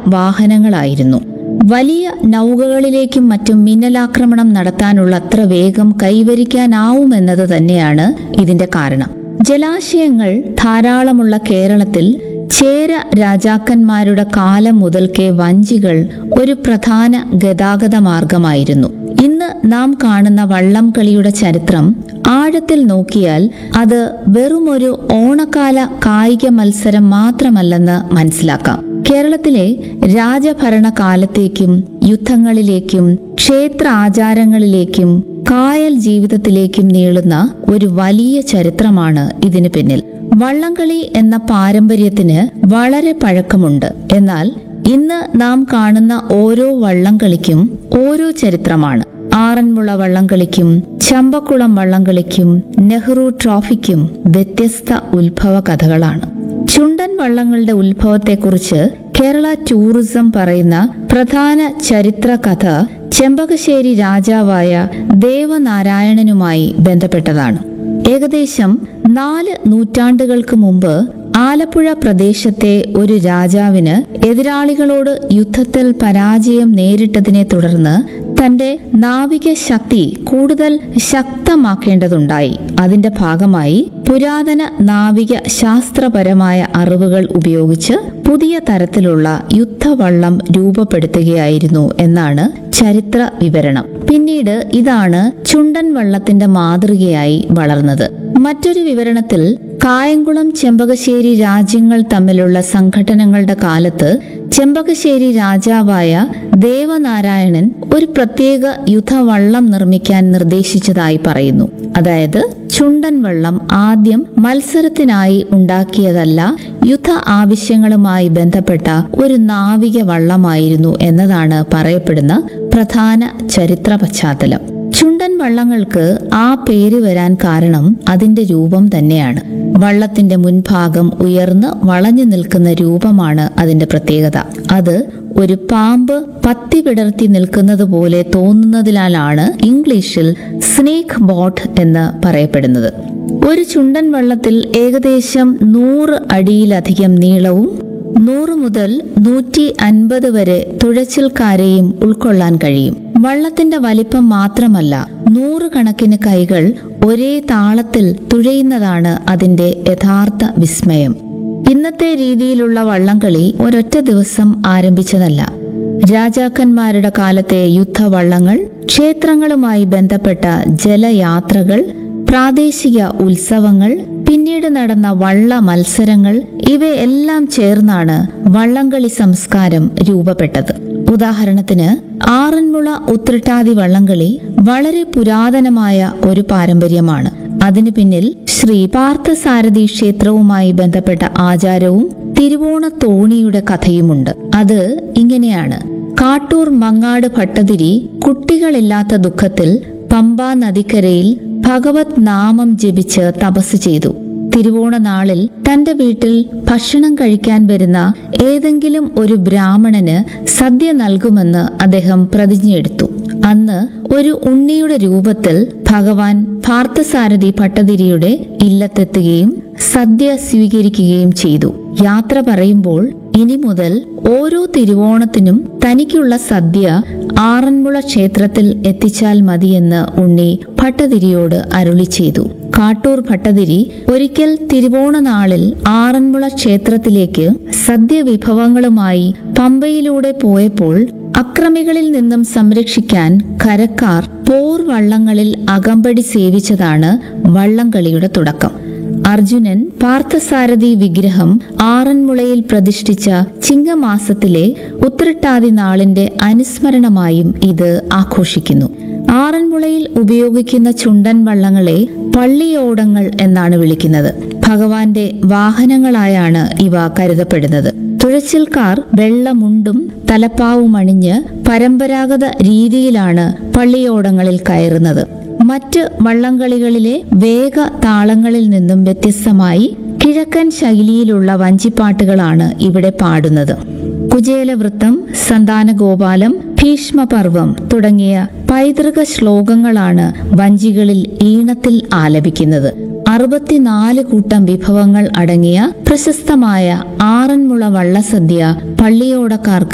വാഹനങ്ങളായിരുന്നു വലിയ നൗകകളിലേക്കും മറ്റും മിന്നലാക്രമണം നടത്താനുള്ള അത്ര വേഗം കൈവരിക്കാനാവുമെന്നത് തന്നെയാണ് ഇതിന്റെ കാരണം ജലാശയങ്ങൾ ധാരാളമുള്ള കേരളത്തിൽ ചേര രാജാക്കന്മാരുടെ കാലം മുതൽക്കേ വഞ്ചികൾ ഒരു പ്രധാന ഗതാഗത മാർഗമായിരുന്നു ഇന്ന് നാം കാണുന്ന വള്ളം കളിയുടെ ചരിത്രം ആഴത്തിൽ നോക്കിയാൽ അത് വെറുമൊരു ഓണക്കാല കായിക മത്സരം മാത്രമല്ലെന്ന് മനസ്സിലാക്കാം കേരളത്തിലെ രാജഭരണ കാലത്തേക്കും യുദ്ധങ്ങളിലേക്കും ക്ഷേത്ര ആചാരങ്ങളിലേക്കും കായൽ ജീവിതത്തിലേക്കും നീളുന്ന ഒരു വലിയ ചരിത്രമാണ് ഇതിനു പിന്നിൽ വള്ളംകളി എന്ന പാരമ്പര്യത്തിന് വളരെ പഴക്കമുണ്ട് എന്നാൽ ഇന്ന് നാം കാണുന്ന ഓരോ വള്ളംകളിക്കും ഓരോ ചരിത്രമാണ് ആറന്മുള വള്ളംകളിക്കും ചമ്പക്കുളം വള്ളംകളിക്കും നെഹ്റു ട്രോഫിക്കും വ്യത്യസ്ത ഉത്ഭവ കഥകളാണ് ചുണ്ടൻ വള്ളങ്ങളുടെ ഉത്ഭവത്തെക്കുറിച്ച് കേരള ടൂറിസം പറയുന്ന പ്രധാന ചരിത്ര കഥ ചെമ്പകശ്ശേരി രാജാവായ ദേവനാരായണനുമായി ബന്ധപ്പെട്ടതാണ് ഏകദേശം നാല് നൂറ്റാണ്ടുകൾക്ക് മുമ്പ് ആലപ്പുഴ പ്രദേശത്തെ ഒരു രാജാവിന് എതിരാളികളോട് യുദ്ധത്തിൽ പരാജയം നേരിട്ടതിനെ തുടർന്ന് തന്റെ നാവിക ശക്തി കൂടുതൽ ശക്തമാക്കേണ്ടതുണ്ടായി അതിന്റെ ഭാഗമായി പുരാതന നാവിക ശാസ്ത്രപരമായ അറിവുകൾ ഉപയോഗിച്ച് പുതിയ തരത്തിലുള്ള യുദ്ധവള്ളം രൂപപ്പെടുത്തുകയായിരുന്നു എന്നാണ് ചരിത്ര വിവരണം പിന്നീട് ഇതാണ് ചുണ്ടൻ വള്ളത്തിന്റെ മാതൃകയായി വളർന്നത് മറ്റൊരു വിവരണത്തിൽ കായംകുളം ചെമ്പകശ്ശേരി രാജ്യങ്ങൾ തമ്മിലുള്ള സംഘടനകളുടെ കാലത്ത് ചെമ്പകശ്ശേരി രാജാവായ ദേവനാരായണൻ ഒരു പ്രത്യേക യുദ്ധവള്ളം നിർമ്മിക്കാൻ നിർദ്ദേശിച്ചതായി പറയുന്നു അതായത് ചുണ്ടൻ വള്ളം ആദ്യം മത്സരത്തിനായി ഉണ്ടാക്കിയതല്ല യുദ്ധ ആവശ്യങ്ങളുമായി ബന്ധപ്പെട്ട ഒരു നാവിക വള്ളമായിരുന്നു എന്നതാണ് പറയപ്പെടുന്ന പ്രധാന ചരിത്ര പശ്ചാത്തലം ചുണ്ടൻ വള്ളങ്ങൾക്ക് ആ പേര് വരാൻ കാരണം അതിന്റെ രൂപം തന്നെയാണ് വള്ളത്തിന്റെ മുൻഭാഗം ഉയർന്ന് വളഞ്ഞു നിൽക്കുന്ന രൂപമാണ് അതിന്റെ പ്രത്യേകത അത് ഒരു പാമ്പ് പത്തി വിടർത്തി നിൽക്കുന്നത് പോലെ തോന്നുന്നതിനാലാണ് ഇംഗ്ലീഷിൽ സ്നേക്ക് ബോട്ട് എന്ന് പറയപ്പെടുന്നത് ഒരു ചുണ്ടൻ വള്ളത്തിൽ ഏകദേശം നൂറ് അടിയിലധികം നീളവും നൂറ് മുതൽ നൂറ്റി അൻപത് വരെ തുഴച്ചിൽക്കാരെയും ഉൾക്കൊള്ളാൻ കഴിയും വള്ളത്തിന്റെ വലിപ്പം മാത്രമല്ല നൂറുകണക്കിന് കൈകൾ ഒരേ താളത്തിൽ തുഴയുന്നതാണ് അതിന്റെ യഥാർത്ഥ വിസ്മയം ഇന്നത്തെ രീതിയിലുള്ള വള്ളംകളി ഒരൊറ്റ ദിവസം ആരംഭിച്ചതല്ല രാജാക്കന്മാരുടെ കാലത്തെ യുദ്ധവള്ളങ്ങൾ ക്ഷേത്രങ്ങളുമായി ബന്ധപ്പെട്ട ജലയാത്രകൾ പ്രാദേശിക ഉത്സവങ്ങൾ പിന്നീട് നടന്ന വള്ള മത്സരങ്ങൾ ഇവയെല്ലാം ചേർന്നാണ് വള്ളംകളി സംസ്കാരം രൂപപ്പെട്ടത് ഉദാഹരണത്തിന് ആറന്മുള ഉത്രട്ടാതി വള്ളംകളി വളരെ പുരാതനമായ ഒരു പാരമ്പര്യമാണ് അതിനു പിന്നിൽ ശ്രീ പാർത്ഥസാരഥി ക്ഷേത്രവുമായി ബന്ധപ്പെട്ട ആചാരവും തിരുവോണ തോണിയുടെ കഥയുമുണ്ട് അത് ഇങ്ങനെയാണ് കാട്ടൂർ മങ്ങാട് ഭട്ടതിരി കുട്ടികളില്ലാത്ത ദുഃഖത്തിൽ പമ്പാ നദിക്കരയിൽ ഭഗവത് നാമം ജപിച്ച് തപസ് ചെയ്തു തിരുവോണ നാളിൽ തന്റെ വീട്ടിൽ ഭക്ഷണം കഴിക്കാൻ വരുന്ന ഏതെങ്കിലും ഒരു ബ്രാഹ്മണന് സദ്യ നൽകുമെന്ന് അദ്ദേഹം പ്രതിജ്ഞയെടുത്തു അന്ന് ഒരു ഉണ്ണിയുടെ രൂപത്തിൽ ഭഗവാൻ പാർത്ഥസാരഥി ഭട്ടതിരിയുടെ ഇല്ലത്തെത്തുകയും സദ്യ സ്വീകരിക്കുകയും ചെയ്തു യാത്ര പറയുമ്പോൾ ഇനി മുതൽ ഓരോ തിരുവോണത്തിനും തനിക്കുള്ള സദ്യ ആറന്മുള ക്ഷേത്രത്തിൽ എത്തിച്ചാൽ മതിയെന്ന് ഉണ്ണി ഭട്ടതിരിയോട് അരുളി ചെയ്തു കാട്ടൂർ ഭട്ടതിരി ഒരിക്കൽ തിരുവോണ നാളിൽ ആറന്മുള ക്ഷേത്രത്തിലേക്ക് സദ്യ വിഭവങ്ങളുമായി പമ്പയിലൂടെ പോയപ്പോൾ അക്രമികളിൽ നിന്നും സംരക്ഷിക്കാൻ കരക്കാർ പോർ വള്ളങ്ങളിൽ അകമ്പടി സേവിച്ചതാണ് വള്ളംകളിയുടെ തുടക്കം അർജുനൻ പാർത്ഥസാരഥി വിഗ്രഹം ആറന്മുളയിൽ പ്രതിഷ്ഠിച്ച ചിങ്ങമാസത്തിലെ ഉത്രട്ടാതി നാളിന്റെ അനുസ്മരണമായും ഇത് ആഘോഷിക്കുന്നു ആറന്മുളയിൽ ഉപയോഗിക്കുന്ന ചുണ്ടൻ വള്ളങ്ങളെ പള്ളിയോടങ്ങൾ എന്നാണ് വിളിക്കുന്നത് ഭഗവാന്റെ വാഹനങ്ങളായാണ് ഇവ കരുതപ്പെടുന്നത് തുഴച്ചിൽക്കാർ വെള്ളമുണ്ടും തലപ്പാവും അണിഞ്ഞ് പരമ്പരാഗത രീതിയിലാണ് പള്ളിയോടങ്ങളിൽ കയറുന്നത് മറ്റ് വള്ളംകളികളിലെ വേഗ താളങ്ങളിൽ നിന്നും വ്യത്യസ്തമായി കിഴക്കൻ ശൈലിയിലുള്ള വഞ്ചിപ്പാട്ടുകളാണ് ഇവിടെ പാടുന്നത് കുചേലവൃത്തം സന്താനഗോപാലം ഭീഷ്മപർവം തുടങ്ങിയ പൈതൃക ശ്ലോകങ്ങളാണ് വഞ്ചികളിൽ ഈണത്തിൽ ആലപിക്കുന്നത് അറുപത്തിനാല് കൂട്ടം വിഭവങ്ങൾ അടങ്ങിയ പ്രശസ്തമായ ആറന്മുള വള്ളസദ്യ പള്ളിയോടക്കാർക്ക്